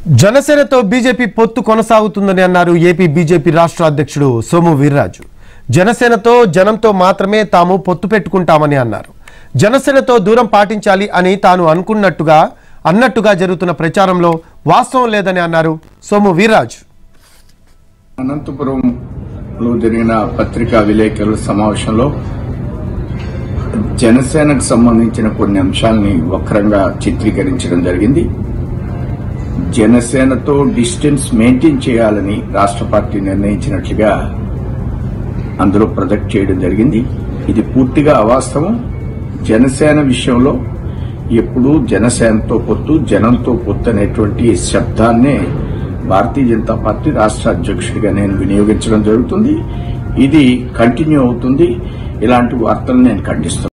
జనసేనతో బీజేపీ పొత్తు కొనసాగుతుందని అన్నారు ఏపీ బీజేపీ రాష్ట్ర అధ్యక్షుడు సోము వీర్రాజు జనసేనతో జనంతో మాత్రమే తాము పొత్తు పెట్టుకుంటామని అన్నారు జనసేనతో దూరం పాటించాలి అని తాను అనుకున్నట్టుగా అన్నట్టుగా జరుగుతున్న ప్రచారంలో వాస్తవం లేదని అన్నారు సోము వీర్రాజు అనంతపురంలో జరిగిన పత్రికా విలేకరుల సమావేశంలో జనసేనకు సంబంధించిన కొన్ని అంశాలని వక్రంగా చిత్రీకరించడం జరిగింది జనసేనతో డిస్టెన్స్ మెయింటైన్ చేయాలని రాష్ట్ర పార్టీ నిర్ణయించినట్లుగా అందులో ప్రొజెక్ట్ చేయడం జరిగింది ఇది పూర్తిగా అవాస్తవం జనసేన విషయంలో ఎప్పుడూ జనసేనతో పొత్తు జనంతో పొత్తు అనేటువంటి శబ్దాన్నే భారతీయ జనతా పార్టీ రాష్ట్ర అధ్యక్షుడిగా నేను వినియోగించడం జరుగుతుంది ఇది కంటిన్యూ అవుతుంది ఇలాంటి వార్తలు నేను ఖండిస్తున్నాను